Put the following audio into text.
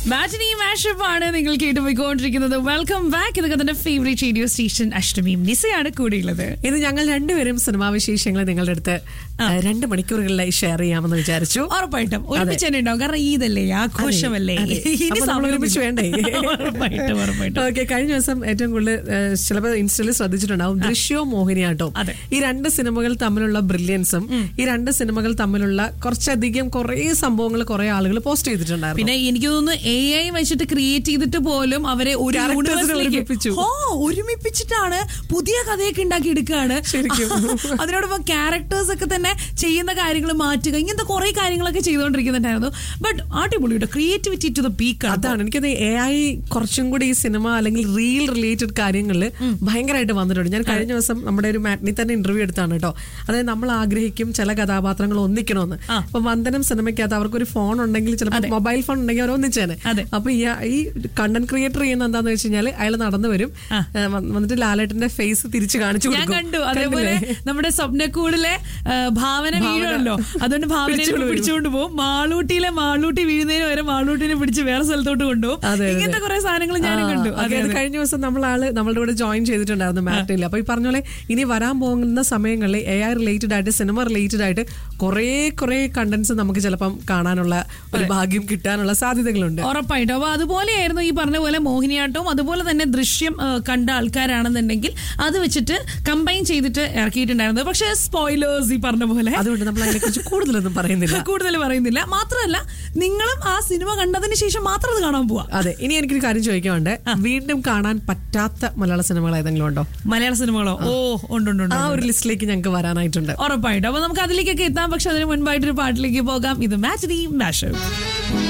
മാറ്റിനി mashup ആണ് നിങ്ങൾ കേട്ടുപോയിക്കൊണ്ടിരിക്കുന്നത് welcome back ഇതൊക്കെ തന്നെ ഫേവറേറ്റ് റേഡിയോ സ്റ്റേഷൻ അഷ്ടമിയും നിസയാണ് കൂടിയുള്ളത് ഇത് ഞങ്ങൾ രണ്ടുപേരും സിനിമാ വിശേഷങ്ങൾ നിങ്ങളുടെ അടുത്ത് രണ്ട് മണിക്കൂറുകളിലായി ഷെയർ ചെയ്യാമെന്ന് വിചാരിച്ചു ഉറപ്പായിട്ടും ഒരുമിച്ച് തന്നെ ഉണ്ടാവും കാരണം ഈദല്ലേ ആഘോഷമല്ലേ അതെ. ഇനി അപ്പൊ നമ്മൾ സമയം ഒരുമിച്ച് വേണ്ടേ ഉറപ്പായിട്ടും ഉറപ്പായിട്ടും ഓക്കെ കഴിഞ്ഞ ദിവസം ഏറ്റവും കൂടുതൽ ഏഹ്, ചിലപ്പോൾ ഇൻസ്റ്റയിൽ ശ്രദ്ധിച്ചിട്ടുണ്ടാവും ദൃശ്യവും മോഹിനിയാട്ടോ അതെ. ഈ രണ്ട് സിനിമകൾ തമ്മിലുള്ള ബ്രില്യൻസും ഈ രണ്ട് സിനിമകൾ തമ്മിലുള്ള കുറച്ചധികം കുറേ സംഭവങ്ങൾ കുറെ ആളുകൾ പോസ്റ്റ് ചെയ്തിട്ടുണ്ടായിരുന്നു പിന്നെ എനിക്ക് തോന്നുന്നു എ ഐ വെച്ചിട്ട് ക്രിയേറ്റ് ചെയ്തിട്ട് പോലും അവരെ ഒരു Characters നെ universe-ലേക്ക് ഒരുമിപ്പിച്ചു. ഓ ഒരുമിപ്പിച്ചിട്ടാണ് പുതിയ കഥയൊക്കെ ഉണ്ടാക്കി എടുക്കുകയാണ് ശരിക്കും. അതിനോടൊപ്പം ക്യാരക്ടേഴ്സ് ഒക്കെ തന്നെ ചെയ്യുന്ന കാര്യങ്ങൾ മാറ്റുക ഇങ്ങനത്തെ കുറെ കാര്യങ്ങളൊക്കെ ചെയ്തുകൊണ്ടിരിക്കുന്നുണ്ടായിരുന്നു ബട്ട് അടിപൊളിയുടെ ക്രിയേറ്റിവിറ്റി ടു ദ പീക്ക് അതാണ് എനിക്കത് എ ഐ കുറച്ചും കൂടി ഈ സിനിമ അല്ലെങ്കിൽ റീൽ റിലേറ്റഡ് കാര്യങ്ങളിൽ ഭയങ്കരമായിട്ട് വന്നിട്ടുണ്ട് ഞാൻ കഴിഞ്ഞ ദിവസം നമ്മുടെ ഒരു മാറ്റിനി തന്നെ ഇന്റർവ്യൂ എടുത്താണ് കേട്ടോ അതായത് നമ്മൾ ആഗ്രഹിക്കും ചില കഥാപാത്രങ്ങൾ ഒന്നിക്കണമെന്ന് അപ്പൊ വന്ദനം സിനിമയ്ക്കകത്ത് അവർക്ക് ഒരു ഫോൺ ഉണ്ടെങ്കിൽ ചിലപ്പോൾ മൊബൈൽ ഫോൺ ഉണ്ടെങ്കിൽ അവർ ഒന്നിച്ചേനെ അതെ. അപ്പൊ ഈ ഈ കണ്ടന്റ് ക്രിയേറ്റർ ചെയ്യുന്ന എന്താന്ന് വെച്ച് കഴിഞ്ഞാൽ അയാൾ നടന്നു വരും ഏ, വന്ന് വന്നിട്ട് ലാലേട്ടന്റെ ഫേസ് തിരിച്ചു കാണിച്ചു ഞാൻ കൊടുക്കും കണ്ടു അതേപോലെ കണ്ടില്ലേ? നമ്മുടെ സ്വപ്നക്കൂടിലെ ആ, ഭാവന വീഴുമല്ലോ അതുകൊണ്ട് ഭാവന പിടിച്ചോണ്ട് വരും. പിടിച്ചുകൊണ്ട് പോകും മാളൂട്ടിയിലെ മാളൂട്ടി വീഴുന്നതിന് വരെ മാളൂട്ടിനെ പിടിച്ച് വേറെ സ്ഥലത്തോട്ട് കൊണ്ടുപോകും അതെ, അതെ. ഇങ്ങനത്തെ കുറെ സാധനങ്ങൾ ഞാനും ആ, കണ്ടു ഓക്കേ, അതെ അത് അതെ. കഴിഞ്ഞ ദിവസം നമ്മൾ ആള് നമ്മളുടെ കൂടെ ജോയിൻ ചെയ്തിട്ടുണ്ടായിരുന്നു മാറ്റിൽ അപ്പൊ ഈ പറഞ്ഞ പോലെ ഇനി വരാൻ പോകുന്ന സമയങ്ങളിൽ എ ഐ റിലേറ്റഡ് ആയിട്ട് സിനിമ റിലേറ്റഡ് ആയിട്ട് കുറേ കുറേ കണ്ടന്റ്സ് നമുക്ക് ചിലപ്പം കാണാനുള്ള ഒരു ഭാഗ്യം കിട്ടാനുള്ള സാധ്യതകളുണ്ട് ഉറപ്പായിട്ടും അപ്പൊ അതുപോലെയായിരുന്നു ഈ പറഞ്ഞ പോലെ മോഹിനിയാട്ടവും അതുപോലെ തന്നെ ദൃശ്യം ആ, കണ്ട ആൾക്കാരാണെന്നുണ്ടെങ്കിൽ അത് വെച്ചിട്ട് കമ്പൈൻ ചെയ്തിട്ട് ഇറക്കിയിട്ടുണ്ടായിരുന്നത് പക്ഷേ സ്പോയിലേഴ്സ് ഈ പറഞ്ഞ പോലെ അതുകൊണ്ട് നമ്മൾ അതിനെ കുറിച്ച് കൂടുതലൊന്നും പറയുന്നില്ല കൂടുതൽ പറയുന്നില്ല മാത്രമല്ല നിങ്ങളും ആ സിനിമ കണ്ടതിന് ശേഷം മാത്രം അത് കാണാൻ പോവാ അതെ ഇനി എനിക്കൊരു കാര്യം ചോദിക്കാനുണ്ട് വീണ്ടും കാണാൻ പറ്റാത്ത മലയാള സിനിമകൾ ഏതെങ്കിലും ഉണ്ടോ മലയാള സിനിമകളോ ഓ ഉണ്ട് ഉണ്ട് ഉണ്ട് ആ ഒരു ലിസ്റ്റിലേക്ക് ഞങ്ങൾക്ക് വരാനായിട്ടുണ്ട് ഉറപ്പായിട്ടും അപ്പൊ നമുക്ക് അതിലേക്കൊക്കെ എത്താം പക്ഷെ അതിന് മുൻപായിട്ടൊരു പാട്ടിലേക്ക് പോകാം ഇത് മാച്ച് മാഷ്